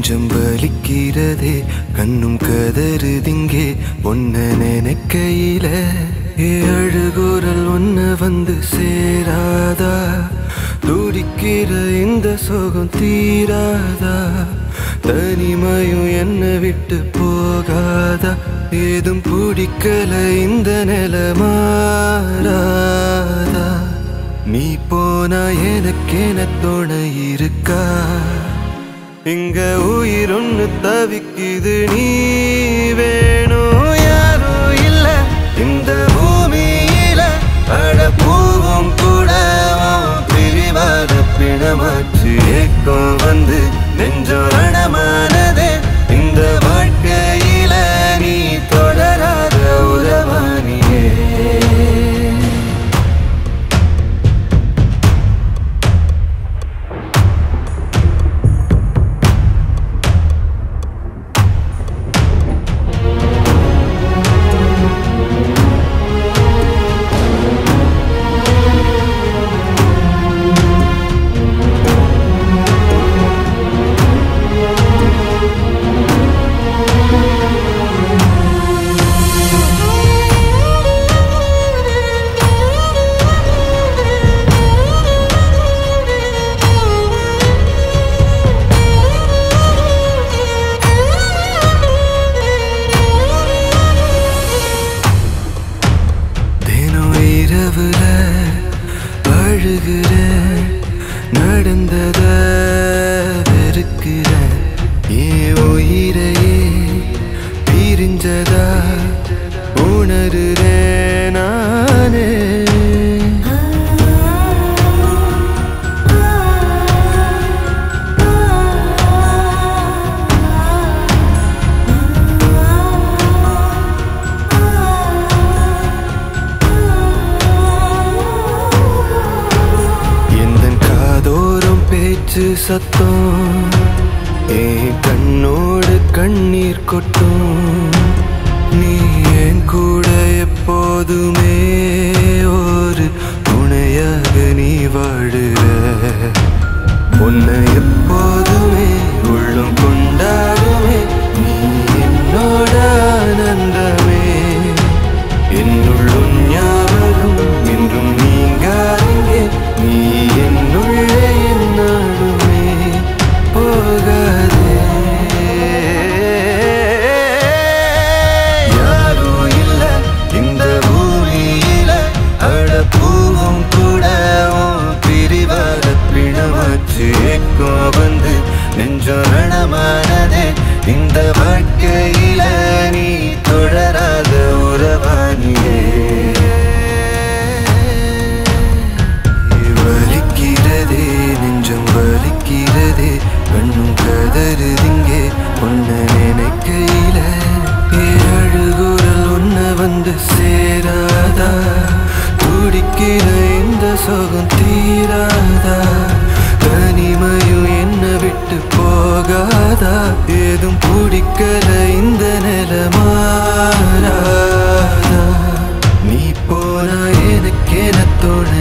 நெஞ்சம் வலிக்கிறதே கண்ணும் கதறுதிங்கே ஒன்ன நினைக்கையில ஏ அழுகுரல் ஒன்ன வந்து சேராதா துடிக்கிற இந்த சோகம் தீராதா தனிமையும் என்ன விட்டு போகாதா ஏதும் பிடிக்கல இந்த நில மாறாதா நீ போனா எனக்கென துணை இருக்கா இங்க உயிர் ஒண்ணு தவிக்குது நீ வேணும் யாரும் இல்ல இந்த பூமியில அட பூவும் கூட உன் பிரிவாத பிணமாச்சு ஏக்கம் வந்து நெஞ்சம் ரணமானதே இந்த வாழ்க்கையில நீ தொடராத உறவானியே தினம் இரவுல அழுகிற நடந்தத வெறுக்கிற என் உயிரையே பிரிஞ்சதா உணருறேன் நானே எந்த காதோரம் பேச்சு சத்தம் என் கண்ணோடு கண்ணீர் கொட்டும் நீ என் கூட எப்போதுமே ஒரு துணையாக நீ வாழுற உன்னை எப்போதுமே உள்ளம் கொண்டாடுமே நீ என்னோட ஆனந்தமே என்னுள்ளும் ஞாபகம் என்றும் நீங்காதே நீ என்னுள்ளே என்னாலுமே போகாதே யாரும் இல்ல இந்த பூமியில அட பூவும் கூட உன் பிரிவாத பிணமாச்சு ஏக்கம் வந்து நெஞ்சம் ரணமானதே இந்த வாழ்க்கையில நீ தொடராத உறவானியே வலிக்கிறதே நெஞ்சம் வலிக்கிறதே கண்ணும் கதறுதிங்கே ஒன்ன நினைக்கையில ஏ அழுகுரல் ஒன்ன வந்து சேராதா துடிக்கிற இந்த சோகம் தீராதா தனிமையும் என்ன விட்டு போகாதா ஏதும் பிடிக்கல இந்த நில மாறாதா நீ போனா எனக்கென தோண